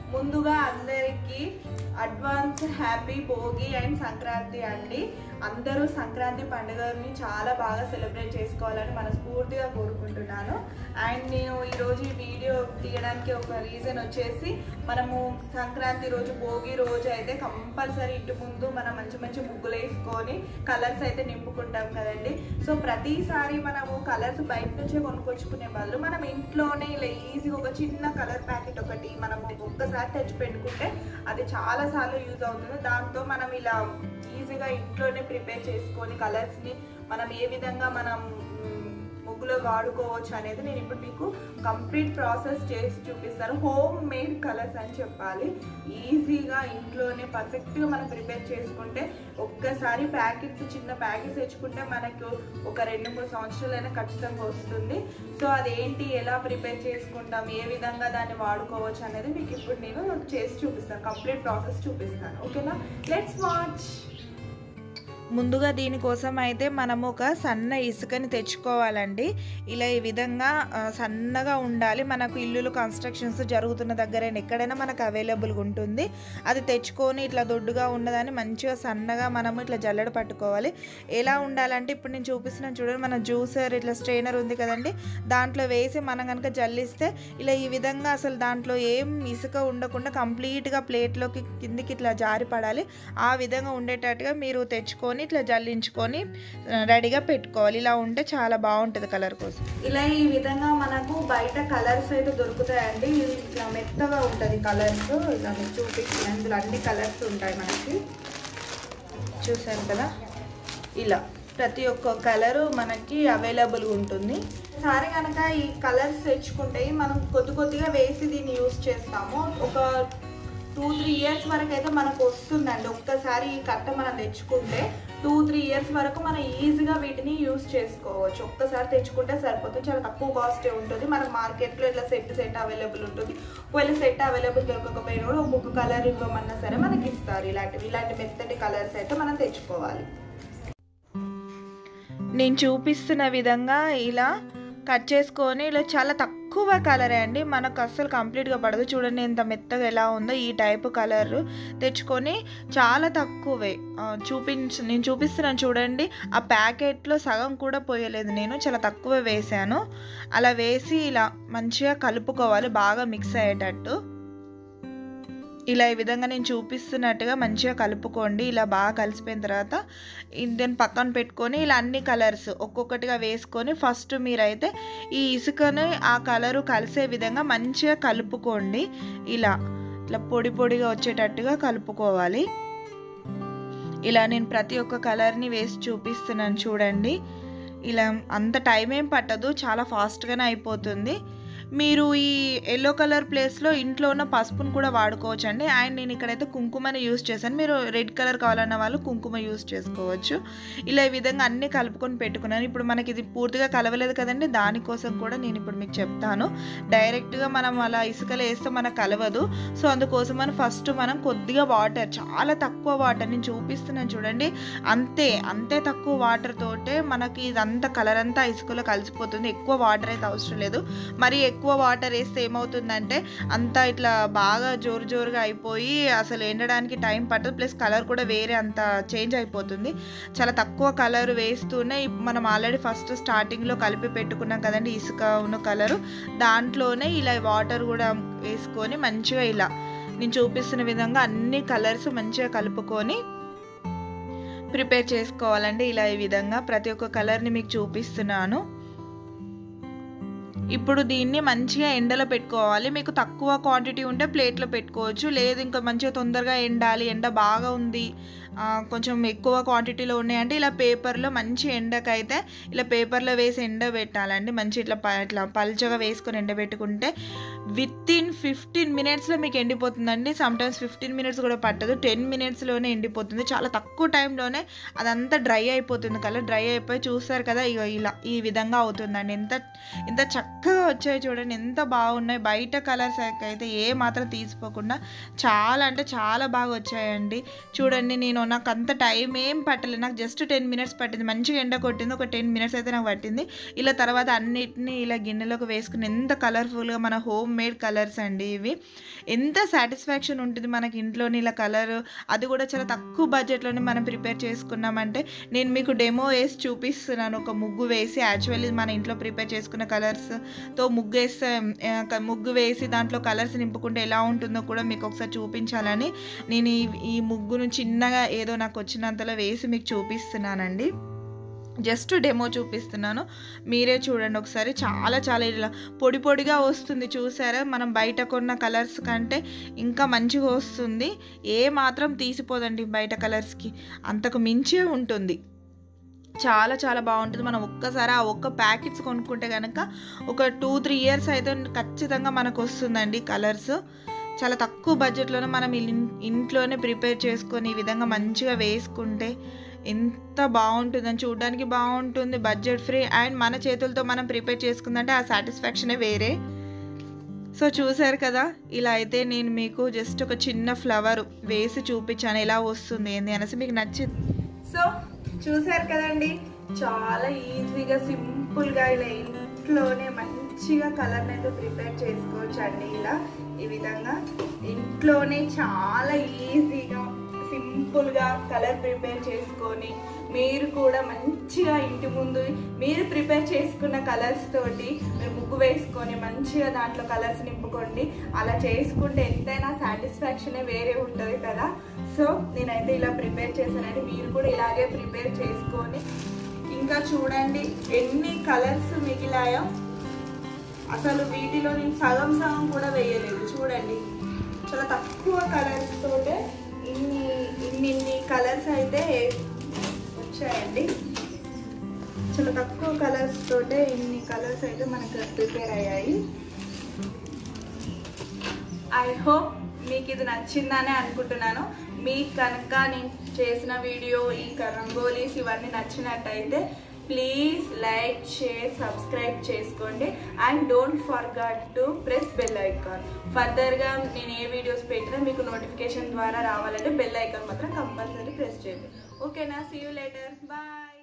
ముందుగా అందరికీ advance happy Bhogi and Sankranti అండి అందరూ సంక్రాంతి పండుగని చాలా బాగా సెలబ్రేట్ చేసుకోవాలని మనస్ఫూర్తిగా కోరుకుంటున్నాను అండ్ నేను ఈరోజు ఈ వీడియో తీయడానికి ఒక రీజన్ వచ్చేసి మనము సంక్రాంతి రోజు భోగి రోజు అయితే కంపల్సరీ ఇంటి ముందు మనం మంచి మంచి ముగ్గులు వేసుకొని కలర్స్ అయితే నింపుకుంటాం కదండి సో ప్రతిసారి మనము కలర్స్ బయట నుంచే కొనుక్కొచ్చుకునే బదులు మనం ఇంట్లోనే ఇలా ఈజీగా ఒక చిన్న కలర్ ప్యాకెట్ ఒకటి మనం ఒక్కసారి తెచ్చి పెట్టుకుంటే అది చాలా సార్లు యూజ్ అవుతుంది దాంతో మనం ఇలా ఈజీగా ఇంట్లోనే ప్రిపేర్ చేసుకొని కలర్స్ని మనం ఏ విధంగా మనం మ్, ముగ్గులో వాడుకోవచ్చు అనేది నేను ఇప్పుడు మీకు కంప్లీట్ ప్రాసెస్ చేసి చూపిస్తాను హోమ్ మేడ్ కలర్స్ అని చెప్పాలి ఈజీగా ఇంట్లోనే పర్ఫెక్ట్గా మనం ప్రిపేర్ చేసుకుంటే ఒక్కసారి ప్యాకెట్స్ చిన్న ప్యాకెట్స్ తెచ్చుకుంటే మనకు ఒక రెండు మూడు సంవత్సరాలైనా ఖచ్చితంగా వస్తుంది సో అదేంటి ఎలా ప్రిపేర్ చేసుకుంటాం ఏ విధంగా దాన్ని వాడుకోవచ్చు అనేది మీకు ఇప్పుడు నేను చేసి చూపిస్తాను కంప్లీట్ ప్రాసెస్ చూపిస్తాను ఓకేనా లెట్స్ వాచ్ ముందుగా దీనికోసం అయితే మనం ఒక సన్న ఇసుకని తెచ్చుకోవాలండి ఇలా ఈ విధంగా ఆ, సన్నగా ఉండాలి మనకు ఇల్లులు కన్స్ట్రక్షన్స్ జరుగుతున్న దగ్గర ఎక్కడైనా మనకు అవైలబుల్గా ఉంటుంది అది తెచ్చుకొని ఇట్లా దొడ్డుగా ఉన్నదాన్ని మంచిగా సన్నగా మనం ఇట్లా జల్లెడ పట్టుకోవాలి ఎలా ఉండాలంటే ఇప్పుడు నేను చూపిస్తున్నాను చూడండి మన జ్యూసర్ ఇట్లా స్ట్రైనర్ ఉంది కదండి దాంట్లో వేసి మనం కనుక జల్లిస్తే ఇలా ఈ విధంగా అసలు దాంట్లో ఏం ఇసుక ఉండకుండా కంప్లీట్గా ప్లేట్లోకి కిందికి ఇట్లా జారి పడాలి ఆ విధంగా ఉండేటట్టుగా మీరు తెచ్చుకొని ఇట్లా జల్లించుకొని ఆ, రెడీగా పెట్టుకోవాలి ఇలా ఉంటే చాలా బాగుంటుంది కలర్ కోసం ఇలా ఈ విధంగా మనకు బయట కలర్స్ అయితే దొరుకుతాయండి ఇది ఇట్లా మెత్తగా ఉంటుంది కలర్స్ ఇలా మీకు చూపిస్తాను ఇందులో అన్ని కలర్స్ ఉంటాయి మనకి చూసారు కదా ఇలా ప్రతి ఒక్క కలరు మనకి అవైలబుల్ ఉంటుంది సారి కనుక ఈ కలర్స్ తెచ్చుకుంటే మనం కొద్ది కొద్దిగా వేసి దీన్ని యూస్ చేస్తాము ఒక టూ త్రీ ఇయర్స్ వరకు అయితే మనకు వస్తుందండి ఒక్కసారి ఈ కట్ట మనం తెచ్చుకుంటే టూ త్రీ ఇయర్స్ వరకు మనం ఈజీగా వీటిని యూస్ చేసుకోవచ్చు ఒక్కసారి తెచ్చుకుంటే సరిపోతుంది చాలా తక్కువ కాస్ట్ ఉంటుంది మనకు మార్కెట్లో ఇట్లా సెట్ సెట్ అవైలబుల్ ఉంటుంది ఒకవేళ సెట్ అవైలబుల్ దొరకకపోయినా కూడా ఒక్కొక్క కలర్ ఇవ్వమన్నా సరే మనకి ఇస్తారు ఇలాంటివి ఇలాంటి మెత్తటి కలర్స్ అయితే మనం తెచ్చుకోవాలి నేను చూపిస్తున్న విధంగా ఇలా కట్ చేసుకొని ఇలా చాలా తక్కువ కలరే అండి మనకు అస్సలు కంప్లీట్గా పడదు చూడండి ఎంత మెత్తగా ఎలా ఉందో ఈ టైప్ కలర్ తెచ్చుకొని చాలా తక్కువే ఆ, చూపించ నేను చూపిస్తున్నాను చూడండి ఆ ప్యాకెట్లో సగం కూడా పోయలేదు నేను చాలా తక్కువ వేసాను అలా వేసి ఇలా మంచిగా కలుపుకోవాలి బాగా మిక్స్ అయ్యేటట్టు ఇలా ఈ విధంగా నేను చూపిస్తున్నట్టుగా మంచిగా కలుపుకోండి ఇలా బాగా కలిసిపోయిన తర్వాత దీన్ని పక్కన పెట్టుకొని ఇలా అన్ని కలర్స్ ఒక్కొక్కటిగా వేసుకొని ఫస్ట్ మీరైతే ఈ ఇసుకని ఆ కలరు కలిసే విధంగా మంచిగా కలుపుకోండి ఇలా ఇట్లా పొడి పొడిగా వచ్చేటట్టుగా కలుపుకోవాలి ఇలా నేను ప్రతి ఒక్క కలర్ని వేసి చూపిస్తున్నాను చూడండి ఇలా అంత టైం ఏం పట్టదు చాలా ఫాస్ట్గానే అయిపోతుంది మీరు ఈ ఎల్లో కలర్ ప్లేస్లో ఇంట్లో ఉన్న పసుపును కూడా వాడుకోవచ్చు అండి అండ్ నేను ఇక్కడైతే కుంకుమని యూస్ చేశాను మీరు రెడ్ కలర్ కావాలన్న వాళ్ళు కుంకుమ యూస్ చేసుకోవచ్చు ఇలా ఈ విధంగా అన్నీ కలుపుకొని పెట్టుకున్నాను ఇప్పుడు మనకి ఇది పూర్తిగా కలవలేదు కదండి దానికోసం కూడా నేను ఇప్పుడు మీకు చెప్తాను డైరెక్ట్గా మనం అలా ఇసుకలో వేస్తే మనకు కలవదు సో అందుకోసం మనం ఫస్ట్ మనం కొద్దిగా వాటర్ చాలా తక్కువ వాటర్ నేను చూపిస్తున్నాను చూడండి అంతే అంతే తక్కువ వాటర్ తోటే మనకి ఇదంతా కలర్ అంతా ఇసుకలో కలిసిపోతుంది ఎక్కువ వాటర్ అయితే అవసరం లేదు మరి ఎక్కువ వాటర్ వేస్తే ఏమవుతుందంటే అంతా ఇట్లా బాగా జోరు జోరుగా అయిపోయి అసలు ఎండడానికి టైం పట్టదు ప్లస్ కలర్ కూడా వేరే అంత చేంజ్ అయిపోతుంది చాలా తక్కువ కలర్ వేస్తూనే ఇప్ మనం ఆల్రెడీ ఫస్ట్ స్టార్టింగ్లో కలిపి పెట్టుకున్నాం కదండి ఇసుక ఉన్న కలరు దాంట్లోనే ఇలా వాటర్ కూడా వేసుకొని మంచిగా ఇలా నేను చూపిస్తున్న విధంగా అన్ని కలర్స్ మంచిగా కలుపుకొని ప్రిపేర్ చేసుకోవాలండి ఇలా ఈ విధంగా ప్రతి ఒక్క కలర్ని మీకు చూపిస్తున్నాను ఇప్పుడు దీన్ని మంచిగా ఎండలో పెట్టుకోవాలి మీకు తక్కువ క్వాంటిటీ ఉంటే ప్లేట్లో పెట్టుకోవచ్చు లేదు ఇంకా మంచిగా తొందరగా ఎండాలి ఎండ బాగా ఉంది ఆ, కొంచెం ఎక్కువ క్వాంటిటీలో ఉన్నాయంటే ఇలా పేపర్లో మంచి ఎండకైతే ఇలా పేపర్లో వేసి ఎండబెట్టాలండి మంచి ఇట్లా ప- ఇట్లా పల్చగా వేసుకొని ఎండబెట్టుకుంటే విత్ ఇన్ ఫిఫ్టీన్ మినిట్స్లో మీకు ఎండిపోతుందండి సమ్టైమ్స్ ఫిఫ్టీన్ మినిట్స్ కూడా పట్టదు టెన్ మినిట్స్లోనే ఎండిపోతుంది చాలా తక్కువ టైంలోనే అదంతా డ్రై అయిపోతుంది కలర్ డ్రై అయిపోయి చూస్తారు కదా ఇగో ఇలా ఈ విధంగా అవుతుందండి ఎంత ఎంత చక్కగా వచ్చాయి చూడండి ఎంత బాగున్నాయి బయట కలర్స్ అయితే ఏ మాత్రం తీసిపోకుండా చాలా అంటే చాలా బాగా వచ్చాయండి చూడండి నేను నేను నాకు అంత టైం ఏం పట్టలేదు నాకు జస్ట్ టెన్ మినిట్స్ పట్టింది మంచిగా ఎండ కొట్టింది ఒక టెన్ మినిట్స్ అయితే నాకు పట్టింది ఇలా తర్వాత అన్నిటిని ఇలా గిన్నెలోకి వేసుకుని ఎంత కలర్ఫుల్గా మన హోమ్ మేడ్ కలర్స్ అండి ఇవి ఎంత సాటిస్ఫాక్షన్ ఉంటుంది మనకి ఇంట్లోని ఇలా కలర్ అది కూడా చాలా తక్కువ బడ్జెట్లోనే మనం ప్రిపేర్ చేసుకున్నామంటే నేను మీకు డెమో వేసి చూపిస్తున్నాను ఒక ముగ్గు వేసి యాక్చువల్లీ మన ఇంట్లో ప్రిపేర్ చేసుకున్న కలర్స్తో ముగ్గు వేస్తే ఆ, క- ముగ్గు వేసి దాంట్లో కలర్స్ నింపుకుంటే ఎలా ఉంటుందో కూడా మీకు ఒకసారి చూపించాలని నేను ఈ ఈ ముగ్గును చిన్నగా ఏదో నాకు వచ్చినంతలో వేసి మీకు చూపిస్తున్నానండి జస్ట్ డెమో చూపిస్తున్నాను మీరే చూడండి ఒకసారి చాలా చాలా ఇలా పొడి పొడిగా వస్తుంది చూసారా మనం బయట కొన్న కలర్స్ కంటే ఇంకా మంచిగా వస్తుంది ఏ మాత్రం తీసిపోదండి బయట కలర్స్కి అంతకు మించే ఉంటుంది చాలా చాలా బాగుంటుంది మనం ఒక్కసారి ఆ ఒక్క ప్యాకెట్స్ కొనుక్కుంటే కనుక ఒక టూ త్రీ ఇయర్స్ అయితే ఖచ్చితంగా మనకు వస్తుందండి కలర్స్ చాలా తక్కువ బడ్జెట్లోనే మనం ఇన్- ఇంట్లోనే ప్రిపేర్ చేసుకొని ఈ విధంగా మంచిగా వేసుకుంటే ఎంత బాగుంటుందని చూడడానికి బాగుంటుంది బడ్జెట్ ఫ్రీ అండ్ మన చేతులతో మనం ప్రిపేర్ చేసుకుందంటే ఆ సాటిస్ఫాక్షనే వేరే సో చూసారు కదా ఇలా అయితే నేను మీకు జస్ట్ ఒక చిన్న ఫ్లవర్ వేసి చూపించాను ఎలా వస్తుంది ఏంది అనేసి మీకు నచ్చింది సో చూసారు కదండి చాలా ఈజీగా సింపుల్గా ఇలా ఇంట్లోనే మంచిగా కలర్ని అయితే ప్రిపేర్ చేసుకోవచ్చు అండి ఇలా ఈ విధంగా ఇంట్లోనే చాలా ఈజీగా సింపుల్గా కలర్ ప్రిపేర్ చేసుకొని మీరు కూడా మంచిగా ఇంటి ముందు మీరు ప్రిపేర్ చేసుకున్న కలర్స్ తోటి మీరు ముగ్గు వేసుకొని మంచిగా దాంట్లో కలర్స్ నింపుకోండి అలా చేసుకుంటే ఎంతైనా సాటిస్ఫాక్షనే వేరే ఉంటుంది కదా సో నేనైతే ఇలా ప్రిపేర్ చేశానండి మీరు కూడా ఇలాగే ప్రిపేర్ చేసుకొని ఇంకా చూడండి ఎన్ని కలర్స్ మిగిలాయో అసలు వీటిలో నేను సగం సగం కూడా వేయలేదు చూడండి చాలా తక్కువ కలర్స్ తోటే ఇన్ని ఇన్ని ఇన్ని కలర్స్ అయితే వచ్చాయండి చాలా తక్కువ కలర్స్ తోటే ఇన్ని కలర్స్ అయితే మనకు ప్రిపేర్ అయ్యాయి ఐ హోప్ మీకు ఇది నచ్చిందనే అనుకుంటున్నాను మీకు కనుక నేను చేసిన వీడియో ఈ రంగోలీస్ ఇవన్నీ నచ్చినట్టయితే ప్లీజ్ లైక్ షేర్ సబ్స్క్రైబ్ చేసుకోండి and don't forget to press bell icon ఫర్దర్గా నేను ఏ వీడియోస్ పెట్టినా మీకు నోటిఫికేషన్ ద్వారా రావాలంటే బెల్ ఐకాన్ మాత్రం కంపల్సరీ ప్రెస్ చేయండి ఓకేనా సీ యూ లేటర్ బాయ్